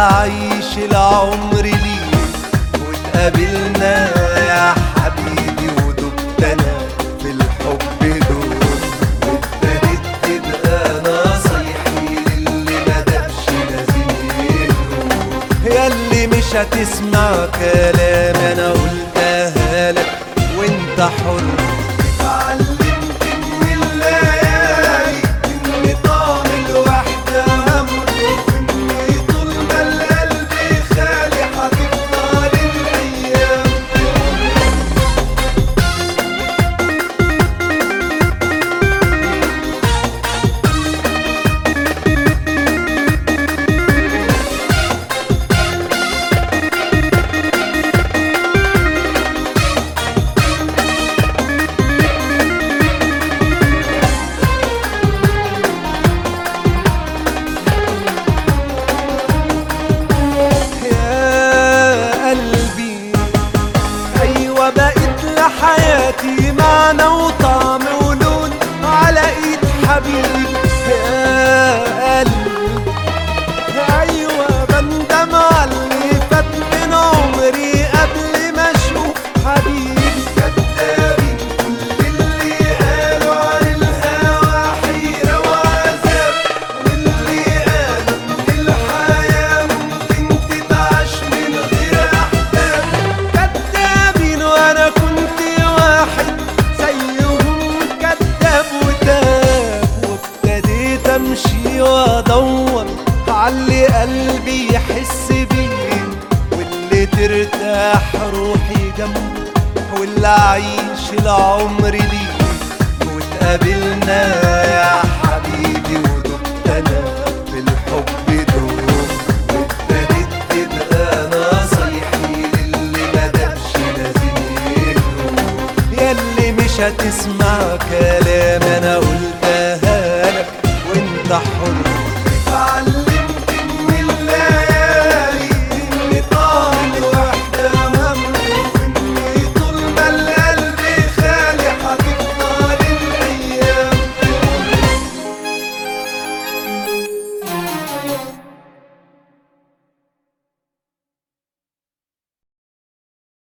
أعيش العمر ليك واتقابلنا يا حبيبي ودبت أنا في الحب دول وابتديت تبقى نصايحي للي ما دابش لازم يهدوا ياللي مش هتسمع كلام أنا قلتها لك وانت حر اتعلمت من الليالي ان طعم الوحدة همر وان طول ما القلب خالي هتفضل الايام يا قلبي ايوه بقيت لحياتي معنى وطعم ولون على ايد حبيبي يا قلبي ايوه بندم على اللي فات من عمري قبل ما اشوف حبيبي كدابين كل اللي قالوا عن الهوى حيرة وعذاب واللي قالوا ان الحياة ممكن تتعاش من غير احباب كدابين وانا كنت واحد زيهم كداب وتاب وابتديت امشي وادور علي قلبي يحس بيه واللي ترتاح روحي جنبه واللي اعيش العمر ليه واتقابلنا يا حبيبي ودبت انا في الحب دوب وابتديت تبقى نصايحي للي ما دابش لازم يهدوا ياللي مش هتسمع كلام انا قلت